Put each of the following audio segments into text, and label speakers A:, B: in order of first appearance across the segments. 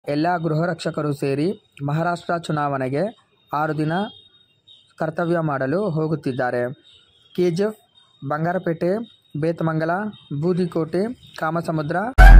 A: ಎಲ್ಲ ಗೃಹರಕ್ಷಕರು ಸೇರಿ ಮಹಾರಾಷ್ಟ್ರ ಚುನಾವಣೆಗೆ ಆರು ದಿನ ಕರ್ತವ್ಯ ಮಾಡಲು ಹೋಗುತ್ತಿದ್ದಾರೆ ಕೆಜಿಎಫ್ ಬಂಗಾರಪೇಟೆ ಬೇತಮಂಗಲ ಬೂದಿಕೋಟೆ ಕಾಮಸಮುದ್ರ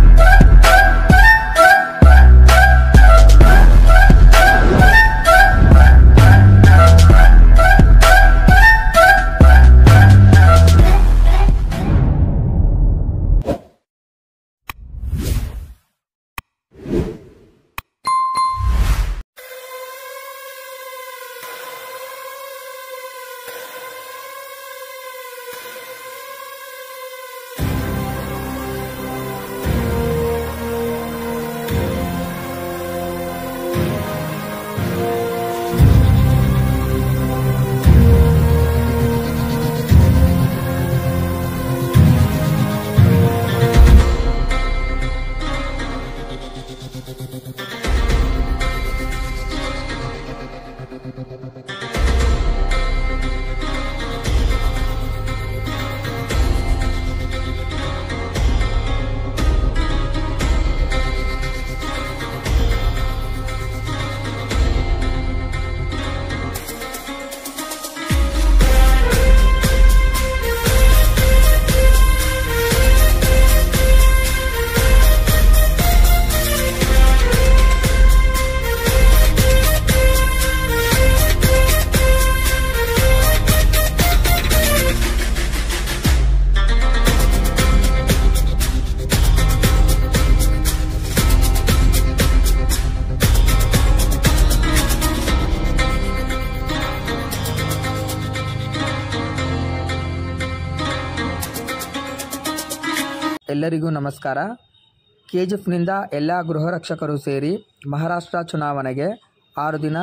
A: ಎಲ್ಲರಿಗೂ ನಮಸ್ಕಾರ ಕೆಜಿಎಫ್ನಿಂದ ಎಲ್ಲ ಗೃಹರಕ್ಷಕರು ಸೇರಿ ಮಹಾರಾಷ್ಟ್ರ ಚುನಾವಣೆಗೆ ಆರು ದಿನ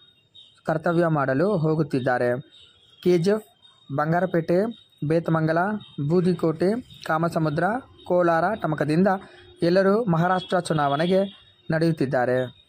A: ಕರ್ತವ್ಯ ಮಾಡಲು ಹೋಗುತ್ತಿದ್ದಾರೆ ಕೆಜಿಎಫ್ ಬಂಗಾರಪೇಟೆ ಬೇತಮಂಗಲ ಬೂದಿಕೋಟೆ ಕಾಮಸಮುದ್ರ ಕೋಲಾರ ಟಮಕದಿಂದ ಎಲ್ಲರೂ ಮಹಾರಾಷ್ಟ್ರ ಚುನಾವಣೆಗೆ ನಡೆಯುತ್ತಿದ್ದಾರೆ